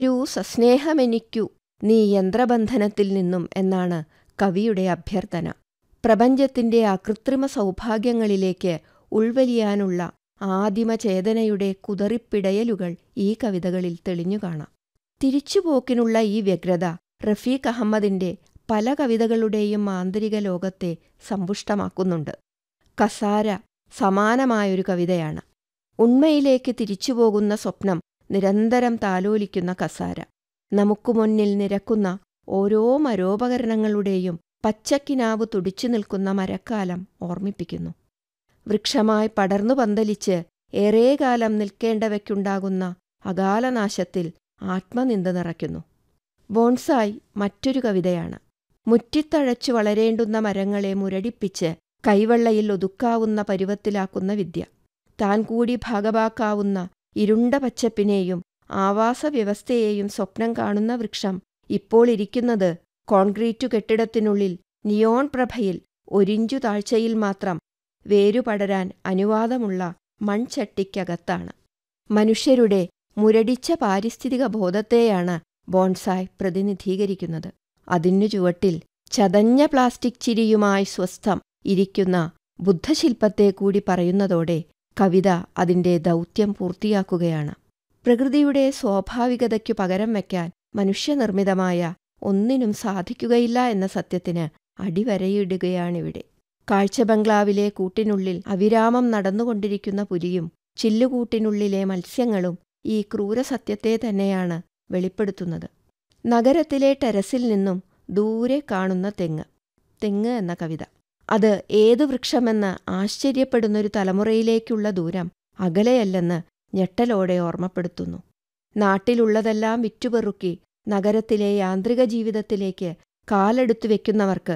രു സസ്നേഹമെനിക്കു നീ യന്ത്രബന്ധനത്തിൽ നിന്നും എന്നാണ് കവിയുടെ അഭ്യർത്ഥന പ്രപഞ്ചത്തിന്റെ അകൃത്രിമ സൗഭാഗ്യങ്ങളിലേക്ക് ഉൾവലിയാനുള്ള ആദിമചേതനയുടെ കുതറിപ്പിടയലുകൾ ഈ കവിതകളിൽ തെളിഞ്ഞു കാണാം തിരിച്ചുപോക്കിനുള്ള ഈ വ്യഗ്രത റഫീഖ് അഹമ്മദിന്റെ പല കവിതകളുടെയും ആന്തരിക ലോകത്തെ സമ്പുഷ്ടമാക്കുന്നുണ്ട് കസാര സമാനമായൊരു കവിതയാണ് ഉണ്മയിലേക്ക് തിരിച്ചുപോകുന്ന സ്വപ്നം നിരന്തരം താലോലിക്കുന്ന കസാര നമുക്കു മുന്നിൽ നിരക്കുന്ന ഓരോ മരോപകരണങ്ങളുടെയും പച്ചക്കിനാവ് തുടിച്ചു നിൽക്കുന്ന മരക്കാലം ഓർമ്മിപ്പിക്കുന്നു വൃക്ഷമായി പടർന്നു പന്തലിച്ച് ഏറേകാലം നിൽക്കേണ്ടവയ്ക്കുണ്ടാകുന്ന അകാലനാശത്തിൽ ആത്മനിന്ദ നിറയ്ക്കുന്നു ബോൺസായി മറ്റൊരു കവിതയാണ് മുറ്റിത്തഴച്ചു വളരേണ്ടുന്ന മരങ്ങളെ മുരടിപ്പിച്ച് കൈവെള്ളയിൽ ഒതുക്കാവുന്ന പരുവത്തിലാക്കുന്ന വിദ്യ താൻ കൂടി ഭാഗവാക്കാവുന്ന ഇരുണ്ട പച്ചപ്പിനെയും ആവാസവ്യവസ്ഥയെയും സ്വപ്നം കാണുന്ന വൃക്ഷം ഇപ്പോൾ ഇരിക്കുന്നത് കോൺക്രീറ്റു കെട്ടിടത്തിനുള്ളിൽ നിയോൺ പ്രഭയിൽ ഒരിഞ്ചു താഴ്ചയിൽ മാത്രം വേരുപടരാൻ അനുവാദമുള്ള മൺചട്ടിക്കകത്താണ് മനുഷ്യരുടെ മുരടിച്ച പാരിസ്ഥിതിക ബോധത്തെയാണ് ബോൺസായ് പ്രതിനിധീകരിക്കുന്നത് അതിനു ചുവട്ടിൽ ചതഞ്ഞ പ്ലാസ്റ്റിക് ചിരിയുമായി സ്വസ്ഥം ഇരിക്കുന്ന ബുദ്ധശില്പത്തെ കൂടി പറയുന്നതോടെ കവിത അതിന്റെ ദൗത്യം പൂർത്തിയാക്കുകയാണ് പ്രകൃതിയുടെ സ്വാഭാവികതയ്ക്കു പകരം വയ്ക്കാൻ മനുഷ്യനിർമ്മിതമായ ഒന്നിനും സാധിക്കുകയില്ല എന്ന സത്യത്തിന് അടിവരയിടുകയാണിവിടെ കാഴ്ചബംഗ്ലാവിലെ കൂട്ടിനുള്ളിൽ അവിരാമം നടന്നുകൊണ്ടിരിക്കുന്ന പുലിയും ചില്ലുകൂട്ടിനുള്ളിലെ മത്സ്യങ്ങളും ഈ ക്രൂരസത്യത്തെ തന്നെയാണ് വെളിപ്പെടുത്തുന്നത് നഗരത്തിലെ ടെറസിൽ നിന്നും ദൂരെ കാണുന്ന തെങ്ങ് തെങ്ങ് എന്ന കവിത അത് ഏതു വൃക്ഷമെന്ന് ആശ്ചര്യപ്പെടുന്നൊരു തലമുറയിലേക്കുള്ള ദൂരം അകലെയല്ലെന്ന് ഞെട്ടലോടെ ഓർമ്മപ്പെടുത്തുന്നു നാട്ടിലുള്ളതെല്ലാം വിറ്റുപെറുക്കി നഗരത്തിലെ യാന്ത്രിക ജീവിതത്തിലേക്ക് കാലെടുത്തു വെക്കുന്നവർക്ക്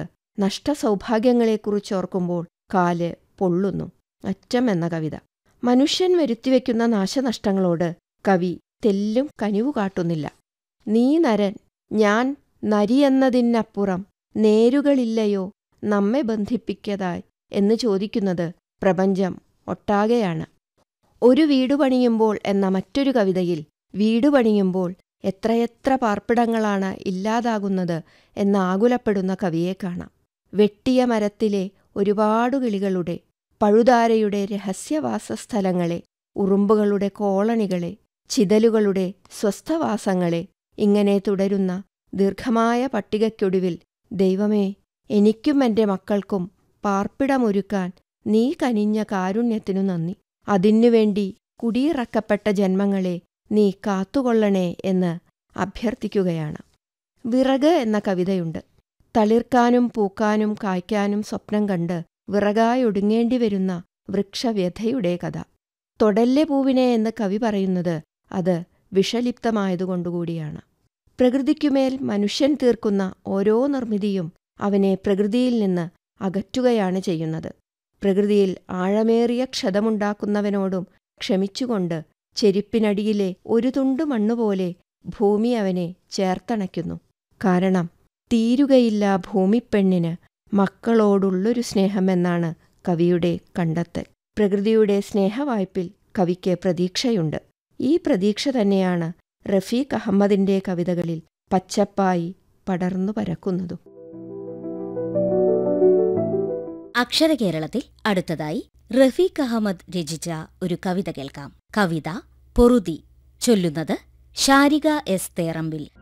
നഷ്ടസൗഭാഗ്യങ്ങളെക്കുറിച്ചോർക്കുമ്പോൾ കാല് പൊള്ളുന്നു അറ്റം എന്ന കവിത മനുഷ്യൻ വരുത്തിവെക്കുന്ന നാശനഷ്ടങ്ങളോട് കവി തെല്ലും കനിവു കാട്ടുന്നില്ല നീ നരൻ ഞാൻ നരിയെന്നതിനപ്പുറം നേരുകളില്ലയോ നമ്മെ ബന്ധിപ്പിക്കതായി എന്ന് ചോദിക്കുന്നത് പ്രപഞ്ചം ഒട്ടാകെയാണ് ഒരു വീടു പണിയുമ്പോൾ എന്ന മറ്റൊരു കവിതയിൽ വീടു പണിയുമ്പോൾ എത്രയെത്ര പാർപ്പിടങ്ങളാണ് ഇല്ലാതാകുന്നത് എന്ന് ആകുലപ്പെടുന്ന കവിയെ കാണാം വെട്ടിയ മരത്തിലെ ഒരുപാടു കിളികളുടെ പഴുതാരയുടെ രഹസ്യവാസസ്ഥലങ്ങളെ ഉറുമ്പുകളുടെ കോളണികളെ ചിതലുകളുടെ സ്വസ്ഥവാസങ്ങളെ ഇങ്ങനെ തുടരുന്ന ദീർഘമായ പട്ടികയ്ക്കൊടുവിൽ ദൈവമേ എനിക്കും എൻ്റെ മക്കൾക്കും പാർപ്പിടമൊരുക്കാൻ നീ കനിഞ്ഞ കാരുണ്യത്തിനു നന്ദി അതിനുവേണ്ടി കുടിയിറക്കപ്പെട്ട ജന്മങ്ങളെ നീ കാത്തുകൊള്ളണേ എന്ന് അഭ്യർത്ഥിക്കുകയാണ് വിറക് എന്ന കവിതയുണ്ട് തളിർക്കാനും പൂക്കാനും കായ്ക്കാനും സ്വപ്നം കണ്ട് വിറകായൊടുങ്ങേണ്ടി വരുന്ന വൃക്ഷവ്യഥയുടെ കഥ തൊടല്ലെ പൂവിനെ എന്ന് കവി പറയുന്നത് അത് വിഷലിപ്തമായതുകൊണ്ടുകൂടിയാണ് പ്രകൃതിക്കുമേൽ മനുഷ്യൻ തീർക്കുന്ന ഓരോ നിർമ്മിതിയും അവനെ പ്രകൃതിയിൽ നിന്ന് അകറ്റുകയാണ് ചെയ്യുന്നത് പ്രകൃതിയിൽ ആഴമേറിയ ക്ഷതമുണ്ടാക്കുന്നവനോടും ക്ഷമിച്ചുകൊണ്ട് ചെരുപ്പിനടിയിലെ ഒരു തുണ്ടു മണ്ണുപോലെ ഭൂമി അവനെ ചേർത്തണയ്ക്കുന്നു കാരണം തീരുകയില്ല ഭൂമിപ്പെണ്ണിന് മക്കളോടുള്ളൊരു സ്നേഹമെന്നാണ് കവിയുടെ കണ്ടെത്തൽ പ്രകൃതിയുടെ സ്നേഹവായ്പിൽ കവിക്ക് പ്രതീക്ഷയുണ്ട് ഈ പ്രതീക്ഷ തന്നെയാണ് റഫീഖ് അഹമ്മദിന്റെ കവിതകളിൽ പച്ചപ്പായി പടർന്നു പരക്കുന്നതും അക്ഷരകേരളത്തിൽ അടുത്തതായി റഫീഖ് അഹമ്മദ് രചിച്ച ഒരു കവിത കേൾക്കാം കവിത പൊറുതി ചൊല്ലുന്നത് ഷാരിക എസ് തേറമ്പിൽ